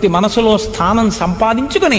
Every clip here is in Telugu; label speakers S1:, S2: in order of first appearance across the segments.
S1: చక్రవర్తి మనసులో స్థానం సంపాదించుకుని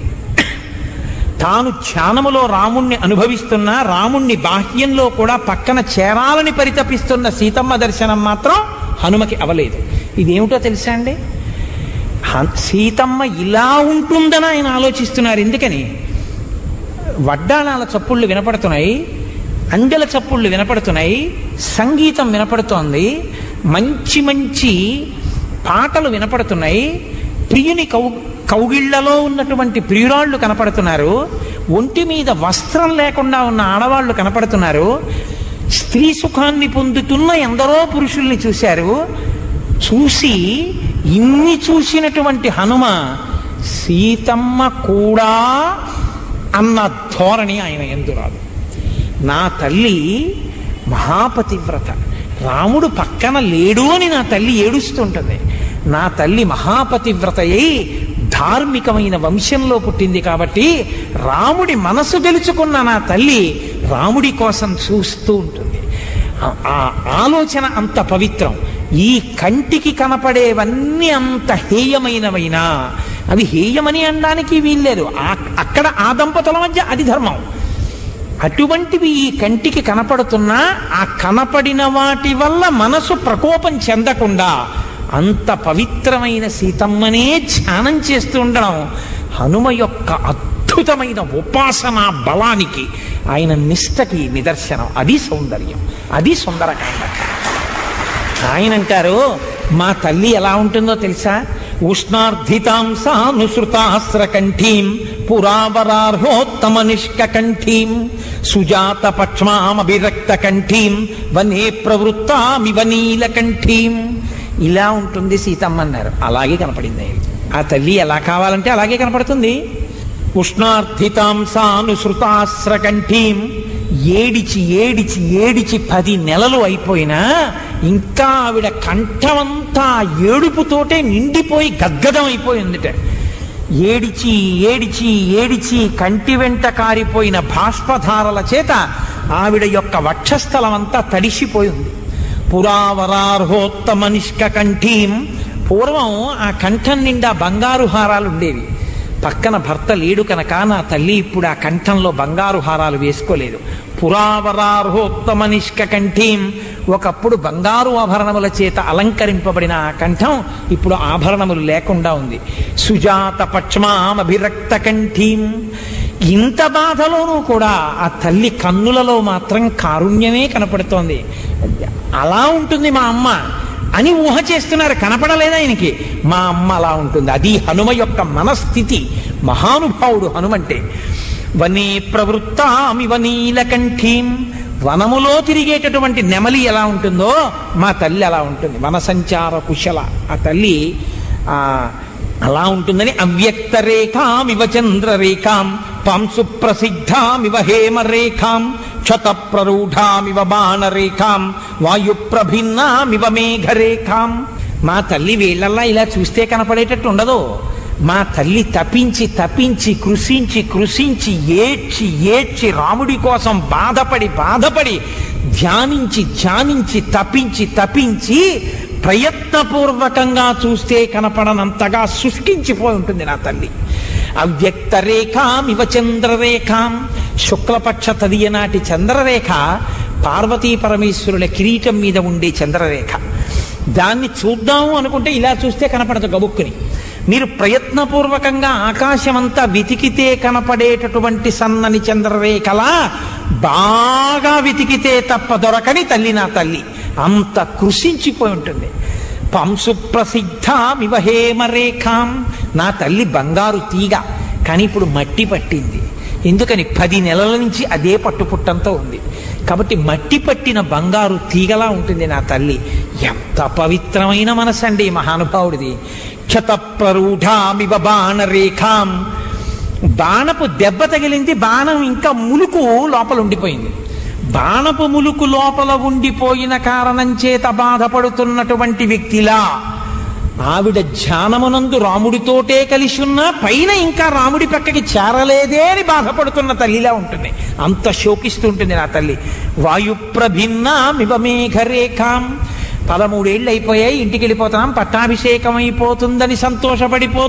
S1: తాను ధ్యానములో రాముణ్ణి అనుభవిస్తున్నా రాముణ్ణి బాహ్యంలో కూడా పక్కన చేరాలని పరితపిస్తున్న సీతమ్మ దర్శనం మాత్రం హనుమకి అవలేదు ఇదేమిటో తెలుసా అండి హన్- సీతమ్మ ఇలా ఉంటుందని ఆయన ఆలోచిస్తున్నారు ఎందుకని వడ్డాణాల చప్పుళ్ళు వినపడుతున్నాయి అంజల చప్పుళ్ళు వినపడుతున్నాయి సంగీతం వినపడుతోంది మంచి మంచి పాటలు వినపడుతున్నాయి ప్రియుని కౌ కౌగిళ్లలో ఉన్నటువంటి ప్రియురాళ్ళు కనపడుతున్నారు ఒంటి మీద వస్త్రం లేకుండా ఉన్న ఆడవాళ్ళు కనపడుతున్నారు స్త్రీ సుఖాన్ని పొందుతున్న ఎందరో పురుషుల్ని చూశారు చూసి ఇన్ని చూసినటువంటి హనుమ సీతమ్మ కూడా అన్న ధోరణి ఆయన ఎందురాదు నా తల్లి మహాపతివ్రత రాముడు పక్కన లేడు అని నా తల్లి ఏడుస్తుంటుంది నా తల్లి మహాపతివ్రతయ్యి ధార్మికమైన వంశంలో పుట్టింది కాబట్టి రాముడి మనసు గెలుచుకున్న నా తల్లి రాముడి కోసం చూస్తూ ఉంటుంది ఆ- ఆ ఆలోచన అంత పవిత్రం ఈ కంటికి కనపడేవన్నీ అంత హేయమైనవైనా అవి హేయమని అనడానికి వీల్లేదు ఆ- అక్కడ ఆ దంపతుల మధ్య అది ధర్మం అటువంటివి ఈ కంటికి కనపడుతున్నా ఆ కనపడిన వాటి వల్ల మనసు ప్రకోపం చెందకుండా అంత పవిత్రమైన సీతమ్మనే ధ్యానం చేస్తూ ఉండడం హనుమ యొక్క అద్భుతమైన ఉపాసన బలానికి ఆయన నిష్టకి నిదర్శనం అది సౌందర్యం అది సుందరకాండ ఆయన అంటారు మా తల్లి ఎలా ఉంటుందో తెలుసా ఉష్ణార్థితాంసానుసృతాస్రకంఠీం పురావరార్హోత్తమ నిష్కంఠీం సుజాత పక్ష్మామభిరక్త కంఠీం వనే ప్రవృత్తామివ నీలకంఠీం ఇలా ఉంటుంది సీతమ్మ అన్నారు అలాగే కనపడింది ఆయనకి. ఆ తల్లి ఎలా కావాలంటే అలాగే కనపడుతుంది ఉష్ణార్థితాంసానుసృతాస్రకంఠీం ఏడిచి ఏడిచి ఏడిచి పది నెలలు అయిపోయినా ఇంకా ఆవిడ కంఠమంతా ఏడుపుతోటే నిండిపోయి గద్గదం అయిపోయిందిట ఏడిచి ఏడిచి ఏడిచి కంటి వెంట కారిపోయిన బాష్పధారల చేత ఆవిడ యొక్క వక్షస్థలం అంతా తడిసిపోయింది పురావరార్హోత్తమ నిష్క కంఠీం పూర్వం ఆ కంఠం నిండా బంగారు హారాలు ఉండేవి పక్కన భర్త లేడు కనుక నా తల్లి ఇప్పుడు ఆ కంఠంలో బంగారు హారాలు వేసుకోలేదు పురావరార్హోత్తమ నిష్క కంఠీం ఒకప్పుడు బంగారు ఆభరణముల చేత అలంకరింపబడిన ఆ కంఠం ఇప్పుడు ఆభరణములు లేకుండా ఉంది సుజాత పక్ష్మామభిరక్త కంఠీం ఇంత బాధలోనూ కూడా ఆ తల్లి కన్నులలో మాత్రం కారుణ్యమే కనపడుతోంది అలా ఉంటుంది మా అమ్మ అని ఊహ చేస్తున్నారు కనపడలేదా ఆయనకి మా అమ్మ అలా ఉంటుంది అది హనుమ యొక్క మనస్థితి మహానుభావుడు హనుమంటే వనే ప్రవృత్తామివ నీలకంఠీం వనములో తిరిగేటటువంటి నెమలి ఎలా ఉంటుందో మా తల్లి అలా ఉంటుంది వన సంచార కుశల ఆ తల్లి ఆ అలా ఉంటుందని అవ్యక్త రేఖామివ చంద్రరేఖాం పాంసు ప్రసిద్ధామివ హేమరేఖాం క్షత ప్రరూఢామివ బాణరేఖాం వాయు ప్రభిన్నామివ మేఘరేఖాం మా తల్లి వీళ్ళల్లా ఇలా చూస్తే కనపడేటట్టు ఉండదు మా తల్లి తపించి తపించి కృషించి కృషించి ఏడ్చి ఏడ్చి రాముడి కోసం బాధపడి బాధపడి ధ్యానించి ధ్యానించి తపించి తపించి ప్రయత్నపూర్వకంగా చూస్తే కనపడనంతగా శుష్కించిపోయి ఉంటుంది నా తల్లి అవ్యక్త రేఖాం ఇవ చంద్రరేఖాం శుక్లపక్ష తదియనాటి చంద్రరేఖ పార్వతీ పరమేశ్వరుల కిరీటం మీద ఉండే చంద్రరేఖ దాన్ని చూద్దాము అనుకుంటే ఇలా చూస్తే కనపడదు గబుక్కుని మీరు ప్రయత్నపూర్వకంగా ఆకాశమంతా వెతికితే కనపడేటటువంటి సన్నని చంద్రరేఖలా బాగా వెతికితే తప్ప దొరకని తల్లి నా తల్లి అంత కృషించిపోయి ఉంటుంది పంసు ప్రసిద్ధామివ హేమరేఖాం నా తల్లి బంగారు తీగ కానీ ఇప్పుడు మట్టి పట్టింది ఎందుకని పది నెలల నుంచి అదే పట్టుపుట్టంతో ఉంది కాబట్టి మట్టి పట్టిన బంగారు తీగలా ఉంటుంది నా తల్లి ఎంత పవిత్రమైన మనసు అండి ఈ మహానుభావుడిది క్షత ప్రరూఢామివ బాణరేఖాం బాణపు దెబ్బ తగిలింది బాణం ఇంకా ములుకు లోపల ఉండిపోయింది బాణపు ములుకు లోపల ఉండిపోయిన కారణం చేత బాధపడుతున్నటువంటి వ్యక్తిలా ఆవిడ ధ్యానమునందు రాముడితోటే కలిసి ఉన్నా పైన ఇంకా రాముడి పక్కకి చేరలేదే అని బాధపడుతున్న తల్లిలా ఉంటుంది అంత శోకిస్తుంటుంది నా తల్లి వాయుప్రభిన్నామివ మేఘరేఖాం పదమూడేళ్ళు అయిపోయాయి ఇంటికి వెళ్ళిపోతున్నాం పట్టాభిషేకం అయిపోతుందని సంతోషపడిపో